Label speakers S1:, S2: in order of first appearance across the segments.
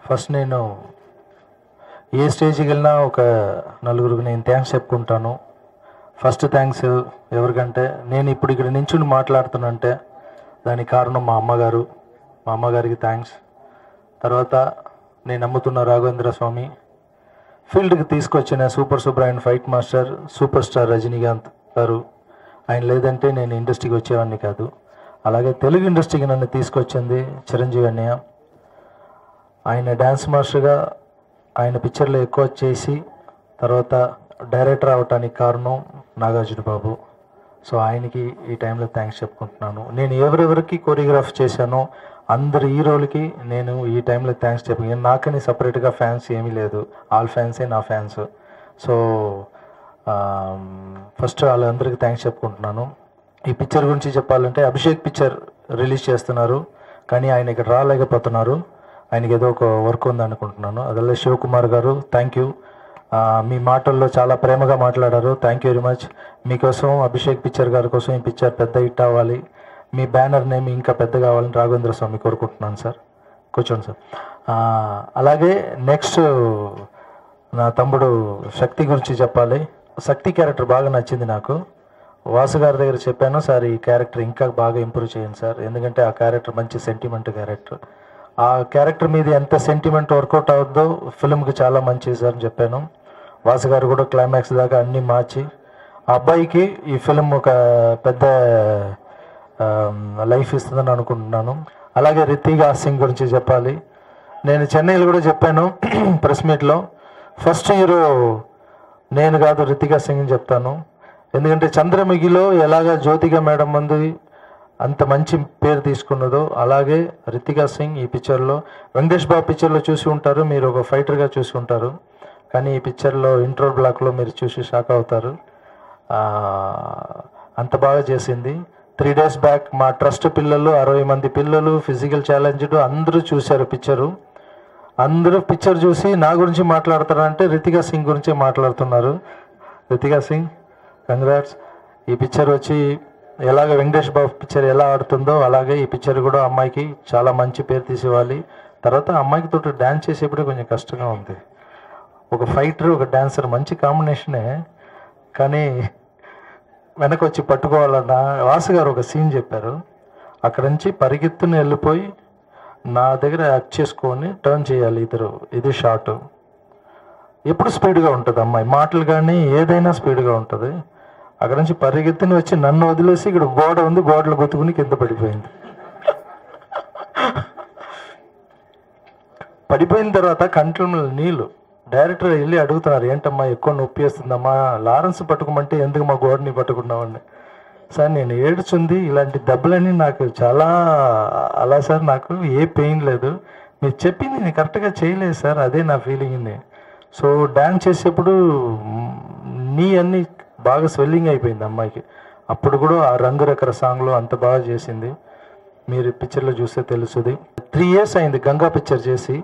S1: first నేను ఏ స్టేజ్కి వెళ్ళినా ఒక నలుగురికి నేను థ్యాంక్స్ చెప్పుకుంటాను ఫస్ట్ థ్యాంక్స్ ఎవరికంటే నేను ఇప్పుడు ఇక్కడ నించుని మాట్లాడుతున్నంటే దానికి కారణం మా అమ్మగారు మా అమ్మగారికి థ్యాంక్స్ తర్వాత నేను నమ్ముతున్న రాఘవేంద్ర స్వామి ఫీల్డ్కి తీసుకొచ్చిన super super and fight master super star Rajinikanth గారు ఆయన లేదంటే నేను ఇండస్ట్రీకి వచ్చేవాడిని కాదు అలాగే తెలుగు ఇండస్ట్రీకి నన్ను తీసుకొచ్చింది చిరంజీవి అన్నయ్య ఆయన డ్యాన్స్ మాస్టర్గా ఆయన పిక్చర్లో ఎక్కువ చేసి తర్వాత డైరెక్టర్ అవటానికి కారణం నాగార్జున బాబు సో ఆయనకి ఈ టైంలో థ్యాంక్స్ చెప్పుకుంటున్నాను నేను ఎవరెవరికి కొరియోగ్రాఫ్ చేశానో అందరు హీరోలకి నేను ఈ టైంలో థ్యాంక్స్ చెప్పి నాకని సపరేట్గా ఫ్యాన్స్ ఏమీ లేదు ఆల్ ఫ్యాన్సే నా ఫ్యాన్స్ సో ఫస్ట్ వాళ్ళందరికీ థ్యాంక్స్ చెప్పుకుంటున్నాను ఈ పిక్చర్ గురించి చెప్పాలంటే అభిషేక్ పిక్చర్ రిలీజ్ చేస్తున్నారు కానీ ఆయన ఇక్కడ రాలేకపోతున్నారు ఆయనకి ఏదో ఒక వర్క్ ఉంది అనుకుంటున్నాను అదల్లా శివకుమార్ గారు థ్యాంక్ యూ మీ మాటల్లో చాలా ప్రేమగా మాట్లాడారు థ్యాంక్ యూ వెరీ మచ్ మీకోసం అభిషేక్ పిక్చర్ గారి కోసం ఈ పిక్చర్ పెద్ద హిట్ అవ్వాలి మీ బ్యానర్ నేమ్ ఇంకా పెద్ద కావాలని రాఘవేంద్ర స్వామి కోరుకుంటున్నాను సార్ కూర్చోండి సార్ ఆ, అలాగే నెక్స్ట్ నా తమ్ముడు శక్తి గురించి చెప్పాలి శక్తి క్యారెక్టర్ బాగా నచ్చింది నాకు వాసు గారి దగ్గర చెప్పాను సార్ ఈ క్యారెక్టర్ ఇంకా బాగా ఇంప్రూవ్ చేయండి సార్ ఎందుకంటే ఆ క్యారెక్టర్ మంచి సెంటిమెంట్ క్యారెక్టర్ ఆ క్యారెక్టర్ మీద ఎంత సెంటిమెంట్ వర్కౌట్ అవుద్దో ఫిల్మ్కి చాలా మంచిది సార్ అని చెప్పాను వాసు గారు కూడా క్లైమాక్స్ దాకా అన్నీ మార్చి ఆ అబ్బాయికి ఈ ఫిల్మ్ ఒక పెద్ద లైఫ్ ఇస్తుందని అనుకుంటున్నాను అలాగే రితిగా సింగ్ గురించి చెప్పాలి నేను చెన్నైలో కూడా చెప్పాను ప్రెస్ మీట్లో ఫస్ట్ హీరో నేను కాదు రితికా సింగ్ అని చెప్తాను ఎందుకంటే చంద్రముఖిలో ఎలాగ జ్యోతిక మేడం ముందు అంత మంచి పేరు తీసుకున్నదో అలాగే రితికా సింగ్ ఈ పిక్చర్లో వెంకటేష్ బాబు పిక్చర్లో చూసి ఉంటారు మీరు ఒక ఫైటర్గా చూసి ఉంటారు కానీ ఈ పిక్చర్లో ఇంట్రో బ్లాక్లో మీరు చూసి షాక్ అవుతారు ఆ, అంత బాగా చేసింది త్రీ డేస్ బ్యాక్ మా ట్రస్ట్ పిల్లలు అరవై మంది పిల్లలు ఫిజికల్ ఛాలెంజ్డ్ అందరూ చూశారు పిక్చరు అందరూ పిక్చర్ చూసి నా గురించి మాట్లాడతారంటే రితికా సింగ్ గురించే మాట్లాడుతున్నారు రితికా సింగ్ కంగ్రాట్స్ ఈ పిక్చర్ వచ్చి ఎలాగ వెంకటేష్ బాబు పిక్చర్ ఎలా ఆడుతుందో అలాగే ఈ పిక్చర్ కూడా అమ్మాయికి చాలా మంచి పేరు తీసివ్వాలి తర్వాత అమ్మాయికి తోటి డ్యాన్స్ చేసేప్పుడే కొంచెం కష్టంగా ఉంది ఒక ఫైటర్ ఒక డాన్సర్ మంచి కాంబినేషనే కానీ వెనక వచ్చి పట్టుకోవాలన్న వాసు గారు ఒక సీన్ చెప్పారు అక్కడ నుంచి పరిగెత్తుని వెళ్ళిపోయి నా దగ్గర యాక్ట్ చేసుకొని టర్న్ చేయాలి ఇద్దరు ఇది షార్ట్ ఎప్పుడు స్పీడ్గా ఉంటుంది అమ్మాయి మాటలు కానీ ఏదైనా స్పీడ్గా ఉంటుంది అక్కడ నుంచి పరిగెత్తుని వచ్చి నన్ను వదిలేసి ఇక్కడ గోడ ఉంది గోడలు గుతుకుని కింద పడిపోయింది పడిపోయిన తర్వాత కంట్లో నీళ్ళు డైరెక్టర్ వెళ్ళి అడుగుతున్నారు ఏంటమ్మా ఎక్కువ నొప్పి వేస్తుందమ్మా లారెన్స్ పట్టుకోమంటే ఎందుకు మా గోడని పట్టుకున్నామని సార్ నేను ఏడుచుంది ఇలాంటి దెబ్బలన్నీ నాకు చాలా అలా సార్ నాకు ఏ పెయిన్ లేదు మీరు చెప్పింది నేను కరెక్ట్గా చేయలేదు సార్ అదే నా ఫీలింగ్ సో డ్యాన్స్ చేసేప్పుడు మ్, నీ అన్ని బాగా స్వెల్లింగ్ అయిపోయింది అమ్మాయికి అప్పుడు కూడా ఆ రంగు రకర సాంగ్లో అంత బాగా చేసింది మీరు పిక్చర్లో చూస్తే తెలుస్తుంది త్రీ ఇయర్స్ అయింది గంగా పిక్చర్ చేసి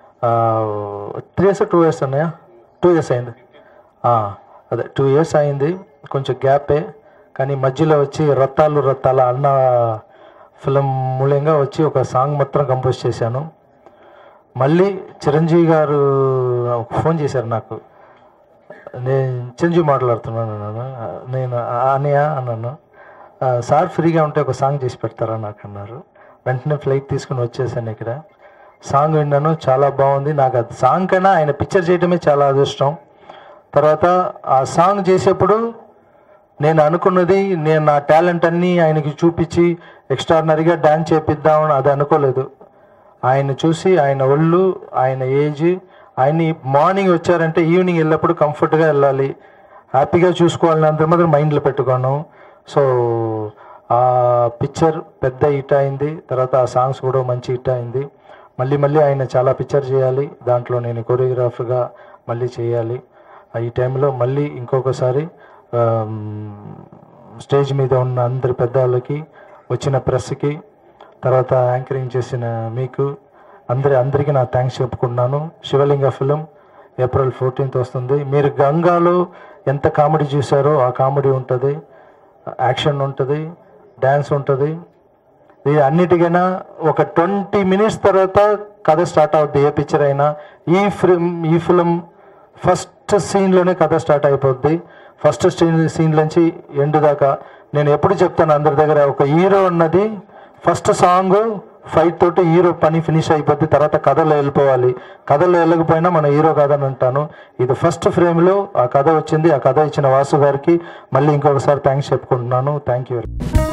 S1: త్రీ ఇయర్స్ టూ ఇయర్స్ అన్నాయా టూ ఇయర్స్ అయింది ఆ, అదే టూ ఇయర్స్ అయింది కొంచెం గ్యాపే కానీ మధ్యలో వచ్చి రత్తాలు రత్తాల అన్న ఫిలిం మూల్యంగా వచ్చి ఒక సాంగ్ మాత్రం కంపోజ్ చేశాను మళ్ళీ చిరంజీవి గారు ఫోన్ చేశారు నాకు నేను చిరంజీవి మాట్లాడుతున్నాను అన్నాను నేను అనయా అన్నాను "ఆ, సార్ ఫ్రీగా ఉంటే ఒక సాంగ్ చేసి పెడతారా నాకు అన్నారు వెంటనే ఫ్లైట్ తీసుకుని వచ్చేసాను ఇక్కడ సాంగ్ విన్నాను చాలా బాగుంది నాకు అది సాంగ్ కన్నా ఆయన పిక్చర్ చేయడమే చాలా అదృష్టం తర్వాత ఆ సాంగ్ చేసేప్పుడు నేను అనుకున్నది నేను నా టాలెంట్ అన్నీ ఆయనకి చూపించి ఎక్స్ట్రాడినరీగా డ్యాన్స్ చేపిద్దామని అది అనుకోలేదు ఆయన చూసి ఆయన ఒళ్ళు ఆయన ఏజ్ ఆయన్ని మార్నింగ్ వచ్చారంటే ఈవినింగ్ వెళ్ళినప్పుడు కంఫర్ట్గా వెళ్ళాలి హ్యాపీగా చూసుకోవాలని అంత మాత్రం మైండ్లో పెట్టుకోను సో ఆ పిక్చర్ పెద్ద హిట్ అయింది తర్వాత ఆ సాంగ్స్ కూడా మంచి హిట్ అయింది మళ్ళీ మళ్ళీ ఆయన చాలా పిక్చర్ చేయాలి దాంట్లో నేను కొరియోగ్రాఫర్గా మళ్ళీ చేయాలి ఆ ఈ టైంలో మళ్ళీ ఇంకొకసారి ఆమ్, స్టేజ్ మీద ఉన్న అందరి పెద్దవాళ్ళకి వచ్చిన ప్రెస్కి తర్వాత యాంకరింగ్ చేసిన మీకు అందరి అందరికీ నా థ్యాంక్స్ చెప్పుకుంటున్నాను శివలింగ ఫిలిం ఏప్రిల్ ఫోర్టీన్త్ వస్తుంది మీరు గంగాలో ఎంత కామెడీ చూసారో ఆ కామెడీ ఉంటుంది యాక్షన్ ఉంటుంది డ్యాన్స్ ఉంటుంది ఇది అన్నిటికైనా ఒక ట్వంటీ మినిట్స్ తర్వాత కథ స్టార్ట్ అవుద్ది ఏ పిక్చర్ అయినా ఈ ఫిల్మ్ ఈ ఫిలిం ఫస్ట్ సీన్లోనే కథ స్టార్ట్ అయిపోద్ది ఫస్ట్ సీన్ సీన్ నుంచి ఎండ్ దాకా నేను ఎప్పుడు చెప్తాను అందరి దగ్గర ఒక హీరో అన్నది ఫస్ట్ సాంగ్ ఫైట్ తోటి హీరో పని ఫినిష్ అయిపోద్ది తర్వాత కథలో వెళ్ళిపోవాలి కథలో వెళ్ళకపోయినా మన హీరో కాదని అంటాను ఇది ఫస్ట్ ఫ్రేమ్లో ఆ కథ వచ్చింది ఆ కథ ఇచ్చిన వాసు గారికి మళ్ళీ ఇంకొకసారి థ్యాంక్స్ చెప్పుకుంటున్నాను థ్యాంక్ యూ